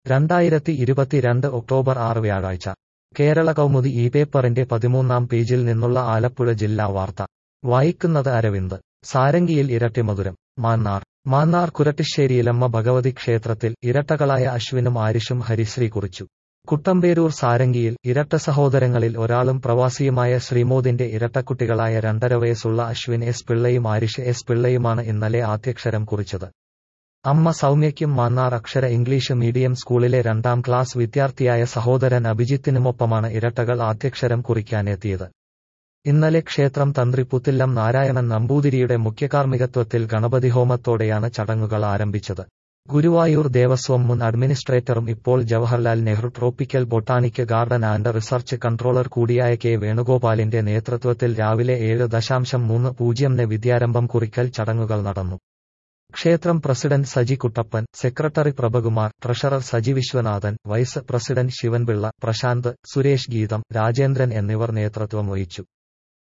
രണ്ടായിരത്തി ഇരുപത്തിരണ്ട് ഒക്ടോബർ ആറ് വ്യാഴാഴ്ച കേരള കൗമുദി ഈ പേപ്പറിന്റെ പതിമൂന്നാം പേജിൽ നിന്നുള്ള ആലപ്പുഴ ജില്ലാ വാർത്ത വായിക്കുന്നത് അരവിന്ദ് സാരംഗിയിൽ ഇരട്ടിമധുരം മാന്നാർ മാന്നാർ കുരട്ടിശ്ശേരിയിലമ്മ ഭഗവതി ക്ഷേത്രത്തിൽ ഇരട്ടകളായ അശ്വിനും ആരിഷും ഹരിശ്രീ കുറിച്ചു കുട്ടമ്പേരൂർ സാരംഗിയിൽ ഇരട്ട സഹോദരങ്ങളിൽ ഒരാളും പ്രവാസിയുമായ ശ്രീമോദിന്റെ ഇരട്ടക്കുട്ടികളായ രണ്ടര വയസ്സുള്ള അശ്വിൻ എസ് പിള്ളയും ആരിഷ് എസ് പിള്ളയുമാണ് ഇന്നലെ ആദ്യക്ഷരം കുറിച്ചത് അമ്മ സൗമ്യയ്ക്കും മാന്നാർ അക്ഷര ഇംഗ്ലീഷ് മീഡിയം സ്കൂളിലെ രണ്ടാം ക്ലാസ് വിദ്യാർത്ഥിയായ സഹോദരൻ അഭിജിത്തിനുമൊപ്പമാണ് ഇരട്ടകൾ ആദ്യക്ഷരം കുറിക്കാനെത്തിയത് ഇന്നലെ ക്ഷേത്രം തന്ത്രി പുത്തില്ലം നാരായണൻ നമ്പൂതിരിയുടെ മുഖ്യകാർമ്മികത്വത്തിൽ ഗണപതി ഹോമത്തോടെയാണ് ചടങ്ങുകൾ ആരംഭിച്ചത് ഗുരുവായൂർ ദേവസ്വം മുൻ അഡ്മിനിസ്ട്രേറ്ററും ഇപ്പോൾ Jawaharlal Nehru tropical botanic garden and research controller കൂടിയായ കെ വേണുഗോപാലിന്റെ നേതൃത്വത്തിൽ രാവിലെ ഏഴ് ദശാംശം മൂന്ന് പൂജ്യംന് വിദ്യാരംഭം കുറിക്കൽ ചടങ്ങുകൾ നടന്നു ക്ഷേത്രം president Saji Kuttappan secretary Prabhakumar treasurer Saji Viswanathan vice president Sivanpillai Prasanth Suresh Geetham Rajendran എന്നിവർ നേതൃത്വം വഹിച്ചു